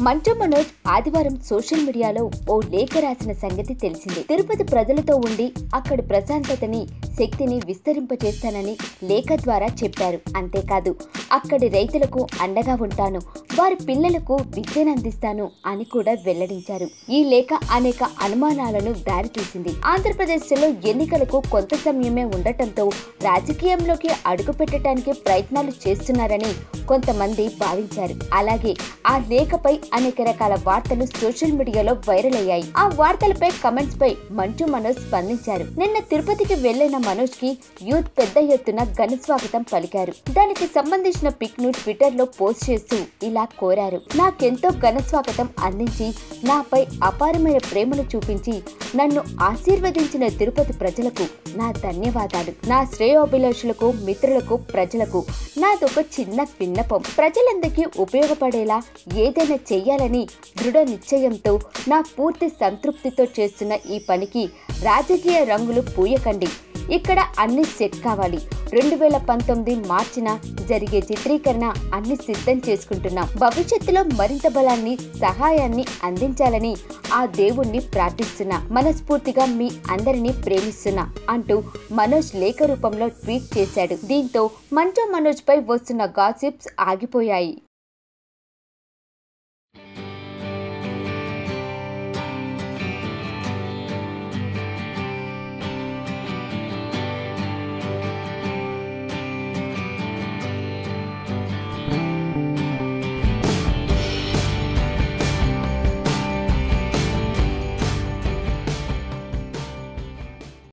మంచు మనోజ్ ఆదివారం సోషల్ మీడియాలో ఓ లేఖ రాసిన సంగతి తెలిసిందే తిరుపతి ప్రజలతో ఉండి అక్కడి ప్రశాంతతని శక్తిని విస్తరింపచేస్తానని లేఖ ద్వారా చెప్పారు అంతేకాదు అక్కడి రైతులకు అండగా ఉంటాను వారి పిల్లలకు విద్యను అందిస్తాను అని కూడా వెల్లడించారు ఈ లేఖ అనేక అనుమానాలను దారితీసింది ఆంధ్రప్రదేశ్ లో ఎన్నికలకు కొంత సమయమే ఉండటంతో రాజకీయంలోకి అడుగు పెట్టడానికి ప్రయత్నాలు చేస్తున్నారని కొంతమంది భావించారు అలాగే ఆ లేఖపై అనేక రకాల వార్తలు సోషల్ మీడియాలో వైరల్ అయ్యాయి ఆ వార్తలపై కమెంట్స్ పై మంచు మనోజ్ స్పందించారు నిన్న తిరుపతికి వెళ్లిన మనోజ్ కి యూత్ పెద్ద ఎత్తున ఘన స్వాగతం పలికారు దానికి సంబంధించిన పిక్ ను ట్విట్టర్ లో పోస్ట్ చేస్తూ ఇలా కోరారు నాకెంతో ఘన స్వాగతం అందించి నాపై అపారమైన ప్రేమను చూపించి నన్ను ఆశీర్వదించిన తిరుపతి ప్రజలకు నా ధన్యవాదాలు నా శ్రేయోభిలాషులకు మిత్రులకు ప్రజలకు నాదొక చిన్న విన్నపం ప్రజలందరికీ ఉపయోగపడేలా ఏదైనా చెయ్యాలని దృఢ నిశ్చయంతో నా పూర్తి సంతృప్తితో చేస్తున్న ఈ పనికి రాజకీయ రంగులు పూయకండి ఇక్కడ అన్ని సెట్ కావాలి రెండు వేల పంతొమ్మిది మార్చిన జరిగే చిత్రీకరణ అన్ని సిద్ధం చేసుకుంటున్నాం భవిష్యత్తులో మరింత బలాన్ని సహాయాన్ని అందించాలని ఆ దేవుణ్ణి ప్రార్థిస్తున్నా మనస్ఫూర్తిగా మీ అందరినీ ప్రేమిస్తున్నా అంటూ మనోజ్ లేఖ రూపంలో ట్వీట్ చేశాడు దీంతో మంచు మనోజ్ పై వస్తున్న గాసిప్స్ ఆగిపోయాయి